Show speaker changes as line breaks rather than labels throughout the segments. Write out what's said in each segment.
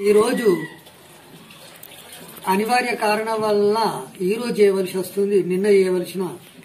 ఈరోజు అనివార్య కారణం వల్ల ఈరోజు చేయవలసి వస్తుంది నిన్న చేయవలసిన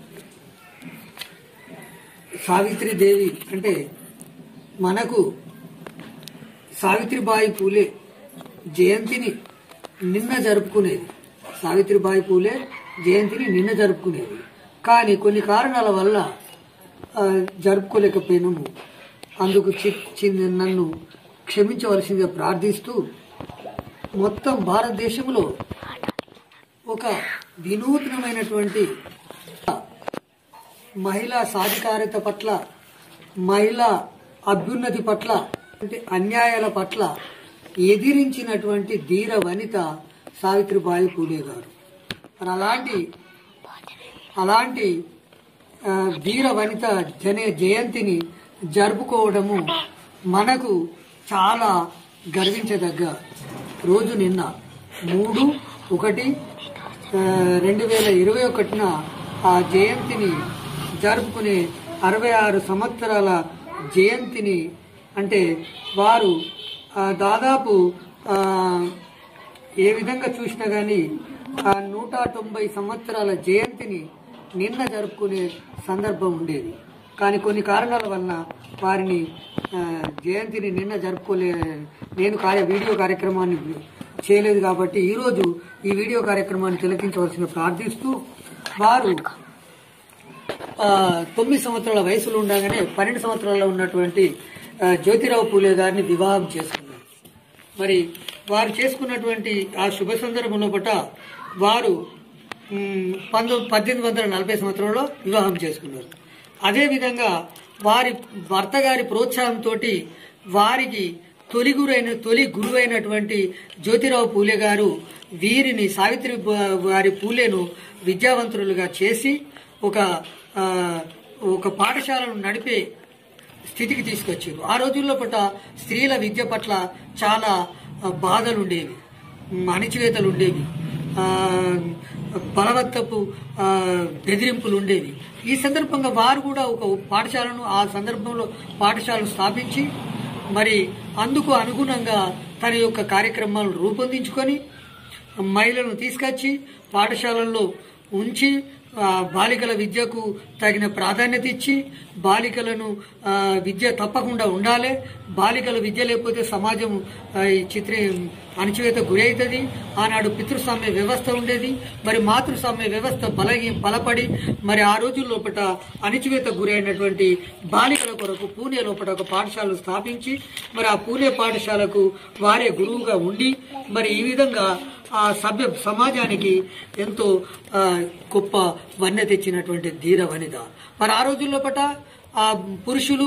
సావిత్రి దేవి అంటే మనకు సావిత్రిబాయి పూలే జయంతిని నిన్న జరుపుకునేది సావిత్రిబాయి పూలే జయంతిని నిన్న జరుపుకునేది కానీ కొన్ని కారణాల వల్ల ఆ, జరుపుకోలేకపోయినాము అందుకు చి- చి- నన్ను క్షమించవలసిందిగా ప్రార్థిస్తూ మొత్తం భారతదేశంలో ఒక వినూత్నమైనటువంటి మహిళా సాధికారత పట్ల మహిళా అభ్యున్నతి పట్ల అంటే అన్యాయాల పట్ల ఎదిరించినటువంటి ధీర వనిత సావిత్రిబాయి పూలే గారు మరి అలాంటి అలాంటి ఆ, ధీర వనిత జనే జయంతిని జరుపుకోవడము మనకు చాలా గర్వించదగ్గ రోజు నిన్న మూడు ఒకటి ఆ, రెండు వేల ఇరవై ఒకటిన ఆ జయంతిని జరుపుకునే అరవై ఆరు సంవత్సరాల జయంతిని అంటే వారు ఆ, దాదాపు ఆ, ఏ విధంగా చూసినా గానీ ఆ నూట తొంభై సంవత్సరాల జయంతిని నిన్న జరుపుకునే సందర్భం ఉండేది కానీ కొన్ని కారణాల వలన వారిని ఆ, జయంతిని నిన్న జరుపుకోలే నేను కార్య వీడియో కార్యక్రమాన్ని చేయలేదు కాబట్టి ఈరోజు ఈ వీడియో కార్యక్రమాన్ని తిలకించవలసిన ప్రార్థిస్తూ వారు ఆ, తొమ్మిది సంవత్సరాల వయసులో ఉండగానే పన్నెండు సంవత్సరాల్లో ఉన్నటువంటి ఆ, జ్యోతిరావు పూలే గారిని వివాహం చేసుకున్నారు మరి వారు చేసుకున్నటువంటి ఆ శుభ సందర్భంలో పట వారు మ్, పంతొమ్మిది పద్దెనిమిది వందల నలభై సంవత్సరంలో వివాహం చేసుకున్నారు అదేవిధంగా వారి భర్త గారి ప్రోత్సాహంతో వారికి తొలి గురైన తొలి గురువైనటువంటి జ్యోతిరావు పూలే గారు వీరిని సావిత్రి బ- వారి పూలేను విద్యావంతులుగా చేసి ఒక ఆ, ఒక పాఠశాలను నడిపే స్థితికి తీసుకొచ్చారు ఆ రోజుల్లో పట్ల స్త్రీల విద్య పట్ల చాలా ఆ, బాధలు ఉండేవి మ్, అణిచివేతలు ఉండేవి ఆ, బలవత్తపు ఆ, బెదిరింపులు ఉండేవి ఈ సందర్భంగా వారు కూడా ఒక పాఠశాలను ఆ సందర్భంలో పాఠశాలను స్థాపించి మరి అందుకు అనుగుణంగా తన యొక్క కార్యక్రమాలను రూపొందించుకొని మహిళలను తీసుకొచ్చి పాఠశాలల్లో ఉంచి ఆ, బాలికల విద్యకు తగిన ప్రాధాన్యత ఇచ్చి బాలికలను ఆ, విద్య తప్పకుండా ఉండాలి బాలికల విద్య లేకపోతే సమాజం ఆ, ఈ చిత్ర అణచివేత గురి అవుతుంది ఆనాడు పితృస్వామ్య వ్యవస్థ ఉండేది మరి మాతృస్వామ్య వ్యవస్థ బలగి బలపడి మరి ఆ రోజుల లోపల అణచివేత గురి అయినటువంటి బాలికల కొరకు పూణే లోపల ఒక పాఠశాలను స్థాపించి మరి ఆ పూణే పాఠశాలకు వారే గురువుగా ఉండి మరి ఈ విధంగా ఆ సభ్య సమాజానికి ఎంతో ఆ, గొప్ప వన్నె తెచ్చినటువంటి ధీర వనిత మరి ఆ రోజుల్లో పట ఆ పురుషులు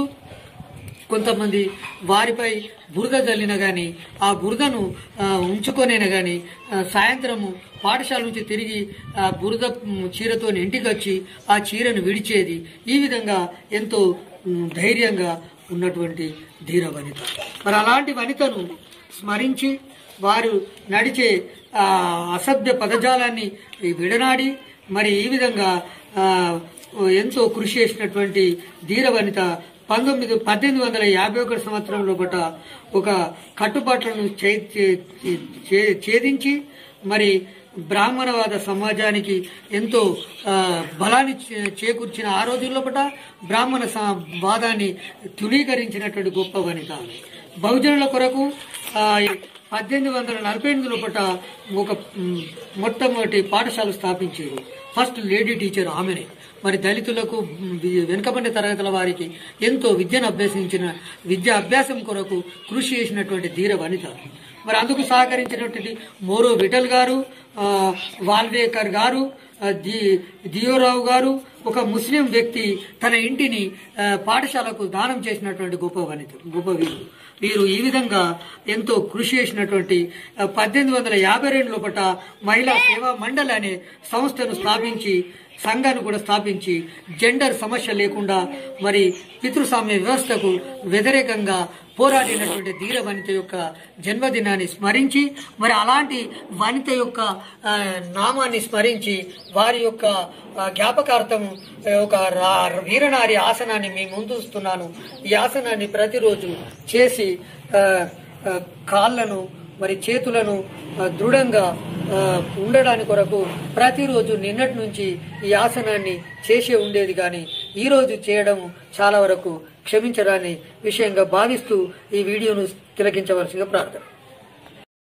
కొంతమంది వారిపై బురద జల్లిన గాని ఆ బురదను ఆ, ఉంచుకొనైనా గాని ఆ, సాయంత్రము పాఠశాల నుంచి తిరిగి ఆ బురద మ్, చీరతో ఇంటికి వచ్చి ఆ చీరను విడిచేది ఈ విధంగా ఎంతో మ్, ధైర్యంగా ఉన్నటువంటి ధీర వనిత మరి అలాంటి వనితను స్మరించి వారు నడిచే ఆ, అసభ్య పదజాలాన్ని విడనాడి మరి ఈ విధంగా ఆ, ఎంతో కృషి చేసినటువంటి ధీర వనిత పంతొమ్మిది పద్దెనిమిది వందల యాభై ఒకటి సంవత్సరంలో పట ఒక కట్టుబాట్లను చే- చే- చే- ఛేదించి మరి బ్రాహ్మణవాద సమాజానికి ఎంతో ఆ, బలాన్ని చే- చేకూర్చిన ఆ రోజుల్లో పట బ్రాహ్మణ స- వాదాన్ని తునీకరించినటువంటి గొప్ప వనిత బహుజనుల కొరకు ఆ, పద్దెనిమిది వందల నలభై ఎనిమిది లోపల ఒక మ్, మొట్టమొదటి పాఠశాల స్థాపించారు ఫస్ట్ లేడీ టీచర్ ఆమెనే మరి దళితులకు మ్, వి- వెనుకబడిన తరగతుల వారికి ఎంతో విద్యను అభ్యసించిన విద్యా అభ్యాసం కొరకు కృషి చేసినటువంటి ధీర వనిత మరి అందుకు సహకరించినటువంటి మోరో విఠల్ గారు ఆ, వాల్వేకర్ గారు ఆ, ది దియోరావు గారు ఒక ముస్లిం వ్యక్తి తన ఇంటిని ఆ, పాఠశాలకు దానం చేసినటువంటి గొప్ప వనిత గొప్ప వీరు వీరు ఈ విధంగా ఎంతో కృషి చేసినటువంటి ఆ, పద్దెనిమిది వందల యాభై రెండు లోపల మహిళా సేవా మండలి అనే సంస్థను స్థాపించి సంఘాన్ని కూడా స్థాపించి జెండర్ సమస్య లేకుండా మరి పితృస్వామ్య వ్యవస్థకు వ్యతిరేకంగా పోరాడినటువంటి ధీర వనిత యొక్క జన్మదినాన్ని స్మరించి మరి అలాంటి వనిత యొక్క ఆ, నామాన్ని స్మరించి వారి యొక్క ఆ, జ్ఞాపకార్థం ఆ, ఒక రా- వీరనారి ఆసనాన్ని మీ ముందు ఉంచుతున్నాను ఈ ఆసనాన్ని ప్రతిరోజు చేసి ఆ, ఆ, కాళ్ళను మరి చేతులను ఆ, దృఢంగా ఆ, ఉండడానికి కొరకు ప్రతిరోజు నిన్నటి నుంచి ఈ ఆసనాన్ని చేసే ఉండేది కానీ ఈ రోజు చేయడం చాలా వరకు క్షమించరాని విషయంగా భావిస్తూ ఈ వీడియోను తిలకించవలసిందిగా ప్రార్థన